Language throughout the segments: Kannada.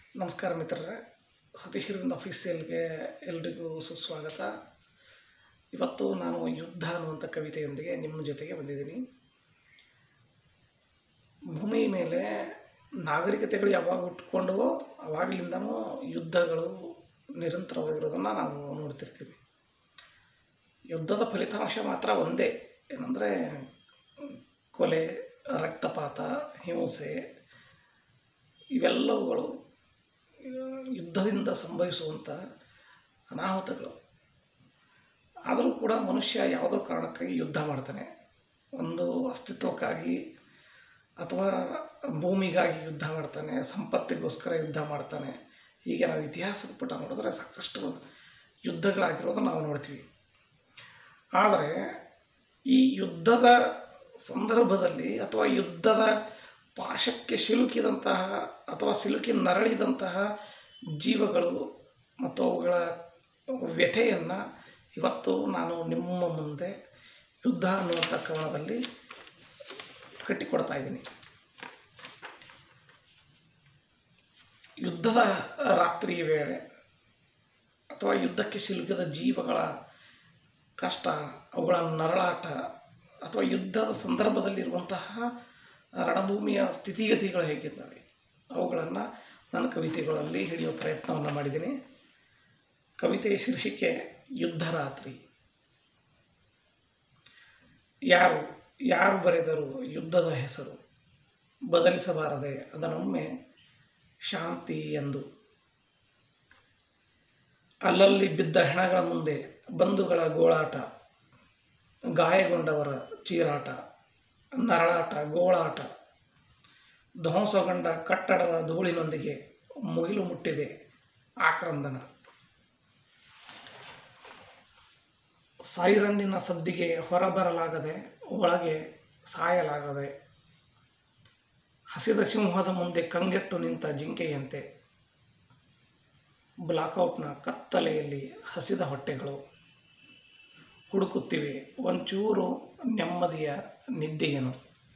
ನಮಸ್ಕಾರ ಮಿತ್ರರೇ ಸತೀಶ್ ಅರವಿಂದ್ ಅಫೀಸಿಯಲ್ಗೆ ಎಲ್ರಿಗೂ ಸುಸ್ವಾಗತ ಇವತ್ತು ನಾನು ಯುದ್ಧ ಅನ್ನುವಂಥ ಕವಿತೆಯೊಂದಿಗೆ ನಿಮ್ಮ ಜೊತೆಗೆ ಬಂದಿದ್ದೀನಿ ಭೂಮಿ ಮೇಲೆ ನಾಗರಿಕತೆಗಳು ಯಾವಾಗ ಹುಟ್ಕೊಂಡವೋ ಅವಾಗಲಿಂದನೂ ಯುದ್ಧಗಳು ನಿರಂತರವಾಗಿರೋದನ್ನು ನಾವು ನೋಡ್ತಿರ್ತೀವಿ ಯುದ್ಧದ ಫಲಿತಾಂಶ ಮಾತ್ರ ಒಂದೇ ಏನಂದರೆ ಕೊಲೆ ರಕ್ತಪಾತ ಹಿಂಸೆ ಇವೆಲ್ಲವುಗಳು ಯುದ್ಧದಿಂದ ಸಂಭವಿಸುವಂಥ ಅನಾಹುತಗಳು ಆದರೂ ಕೂಡ ಮನುಷ್ಯ ಯಾವುದೋ ಕಾರಣಕ್ಕಾಗಿ ಯುದ್ಧ ಮಾಡ್ತಾನೆ ಒಂದು ಅಸ್ತಿತ್ವಕ್ಕಾಗಿ ಅಥವಾ ಭೂಮಿಗಾಗಿ ಯುದ್ಧ ಮಾಡ್ತಾನೆ ಸಂಪತ್ತಿಗೋಸ್ಕರ ಯುದ್ಧ ಮಾಡ್ತಾನೆ ಹೀಗೆ ನಾವು ಇತಿಹಾಸದ ಪುಟ ನೋಡಿದ್ರೆ ಸಾಕಷ್ಟು ಯುದ್ಧಗಳಾಗಿರೋದು ನಾವು ನೋಡ್ತೀವಿ ಆದರೆ ಈ ಯುದ್ಧದ ಸಂದರ್ಭದಲ್ಲಿ ಅಥವಾ ಯುದ್ಧದ ಪಾಶಕ್ಕೆ ಸಿಲುಕಿದಂತಹ ಅಥವಾ ಸಿಲುಕಿ ನರಳಿದಂತಹ ಜೀವಗಳು ಮತ್ತು ಅವುಗಳ ವ್ಯಥೆಯನ್ನು ಇವತ್ತು ನಾನು ನಿಮ್ಮ ಮುಂದೆ ಯುದ್ಧ ಅನ್ನುವಂಥ ಕವನದಲ್ಲಿ ಕಟ್ಟಿಕೊಡ್ತಾ ಇದ್ದೀನಿ ಯುದ್ಧದ ರಾತ್ರಿಯ ವೇಳೆ ಅಥವಾ ಯುದ್ಧಕ್ಕೆ ಸಿಲುಕಿದ ಜೀವಗಳ ಕಷ್ಟ ಅವುಗಳ ನರಳಾಟ ಅಥವಾ ಯುದ್ಧದ ಸಂದರ್ಭದಲ್ಲಿರುವಂತಹ ರಣಭೂಮಿಯ ಸ್ಥಿತಿಗತಿಗಳು ಹೇಗಿದ್ದಾವೆ ಅವುಗಳನ್ನು ನನ್ನ ಕವಿತೆಗಳಲ್ಲಿ ಹಿಡಿಯುವ ಪ್ರಯತ್ನವನ್ನು ಮಾಡಿದ್ದೀನಿ ಕವಿತೆಯ ಶೀರ್ಷಿಕೆ ಯುದ್ಧ ರಾತ್ರಿ ಯಾರು ಯಾರು ಬರೆದರು ಯುದ್ಧದ ಹೆಸರು ಬದಲಿಸಬಾರದೆ ಅದನ್ನೊಮ್ಮೆ ಶಾಂತಿ ಎಂದು ಅಲ್ಲಲ್ಲಿ ಬಿದ್ದ ಹೆಣಗಳ ಮುಂದೆ ಬಂಧುಗಳ ಗೋಳಾಟ ಗಾಯಗೊಂಡವರ ಚೀರಾಟ ನರಳಾಟ ಗೋಳಾಟ ಧ್ವಂಸಗೊಂಡ ಕಟ್ಟಡದ ಧೂಳಿನೊಂದಿಗೆ ಮುಗಿಲು ಮುಟ್ಟಿದೆ ಆಕ್ರಂದನ ಸೈರನ್ನಿನ ಸದ್ದಿಗೆ ಹೊರಬರಲಾಗದೆ ಒಳಗೆ ಸಾಯಲಾಗದೆ ಹಸಿದ ಸಿಂಹದ ಮುಂದೆ ಕಂಗೆಟ್ಟು ನಿಂತ ಜಿಂಕೆಯಂತೆ ಬ್ಲಾಕ್ಔಟ್ನ ಕತ್ತಲೆಯಲ್ಲಿ ಹಸಿದ ಹೊಟ್ಟೆಗಳು ಹುಡುಕುತ್ತಿವೆ ಒಂಚೂರು ನೆಮ್ಮದಿಯ ನಿದ್ದೆಯೇನು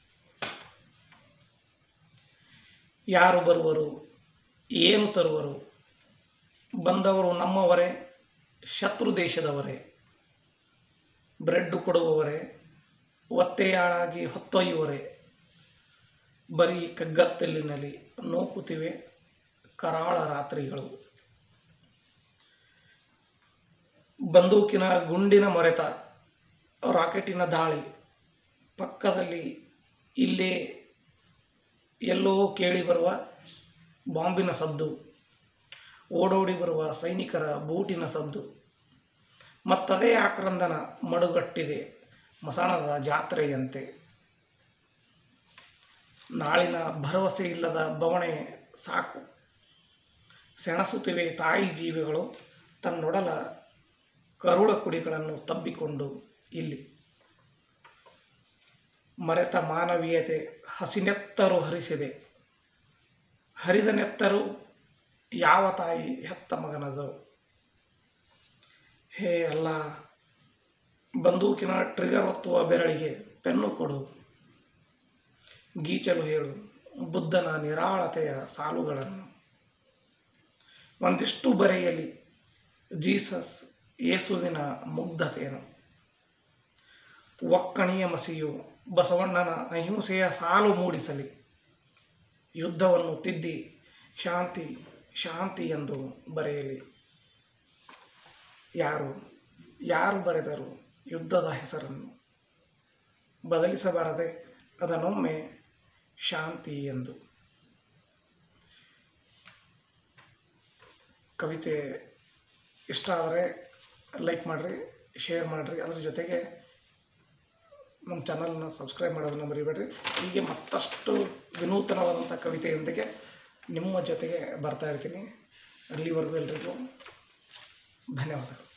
ಯಾರು ಬರುವರು ಏನು ತರುವರು ಬಂದವರು ನಮ್ಮವರೇ ಶತ್ರು ದೇಶದವರೇ ಬ್ರೆಡ್ ಕೊಡುವವರೇ ಒತ್ತೆಯಾಳಾಗಿ ಹೊತ್ತೊಯ್ಯುವರೇ ಬರೀ ಕಗ್ಗತ್ತಲಿನಲ್ಲಿ ನೂಕುತ್ತಿವೆ ಕರಾಳ ರಾತ್ರಿಗಳು ಬಂದೂಕಿನ ಗುಂಡಿನ ಮೊರೆತ ರಾಕೆಟಿನ ದಾಳಿ ಪಕ್ಕದಲ್ಲಿ ಇಲ್ಲೇ ಎಲ್ಲೋ ಕೇಳಿ ಬರುವ ಬಾಂಬಿನ ಸದ್ದು ಓಡೋಡಿ ಬರುವ ಸೈನಿಕರ ಬೂಟಿನ ಸದ್ದು ಮತ್ತದೇ ಆಕ್ರಂದನ ಮಡುಗಟ್ಟಿದೆ ಮಸಾಣದ ಜಾತ್ರೆಯಂತೆ ನಾಳಿನ ಭರವಸೆ ಇಲ್ಲದ ಬವಣೆ ಸಾಕು ಸೆಣಸುತ್ತಿವೆ ತಾಯಿ ಜೀವಿಗಳು ತನ್ನೊಡಲ ಕರುಳ ಕುಡಿಗಳನ್ನು ತಬ್ಬಿಕೊಂಡು ಇಲ್ಲಿ ಮರೆತ ಮಾನವೀಯತೆ ಹಸಿನೆತ್ತರು ಹರಿಸಿದೆ ಹರಿದ ನೆತ್ತರು ಯಾವ ತಾಯಿ ಹೆತ್ತ ಮಗನದು ಹೇ ಅಲ್ಲ ಬಂದೂಕಿನ ಟ್ರಿಗರ್ ಒತ್ತುವ ಬೆರಳಿಗೆ ಪೆನ್ನು ಕೊಡು ಗೀಚಲು ಹೇಳು ಬುದ್ಧನ ನಿರಾಳತೆಯ ಸಾಲುಗಳನ್ನು ಒಂದಿಷ್ಟು ಬರೆಯಲಿ ಜೀಸಸ್ ಯೇಸುವಿನ ಮುಗ್ಧತೆಯನ್ನು ಒಕ್ಕಣಿಯ ಮಸಿಯು ಬಸವಣ್ಣನ ಅಹಿಂಸೆಯ ಸಾಲು ಮೂಡಿಸಲಿ ಯುದ್ಧವನ್ನು ತಿದ್ದಿ ಶಾಂತಿ ಶಾಂತಿ ಎಂದು ಬರೆಯಲಿ ಯಾರು ಯಾರು ಬರೆದರು ಯುದ್ಧದ ಹೆಸರನ್ನು ಬದಲಿಸಬಾರದೆ ಅದನ್ನೊಮ್ಮೆ ಶಾಂತಿ ಎಂದು ಕವಿತೆ ಇಷ್ಟ ಆದರೆ ಲೈಕ್ ಮಾಡಿರಿ ಶೇರ್ ಮಾಡಿರಿ ಅದ್ರ ಜೊತೆಗೆ ನಮ್ಮ ಚಾನಲ್ನ ಸಬ್ಸ್ಕ್ರೈಬ್ ಮಾಡೋದನ್ನು ಮರಿಬೇಡ್ರಿ ಹೀಗೆ ಮತ್ತಷ್ಟು ವಿನೂತನವಾದಂಥ ಕವಿತೆಯೊಂದಿಗೆ ನಿಮ್ಮ ಜೊತೆಗೆ ಬರ್ತಾ ಇರ್ತೀನಿ ಅಲ್ಲಿವರೆಗೂ ಎಲ್ರಿಗೂ ಧನ್ಯವಾದಗಳು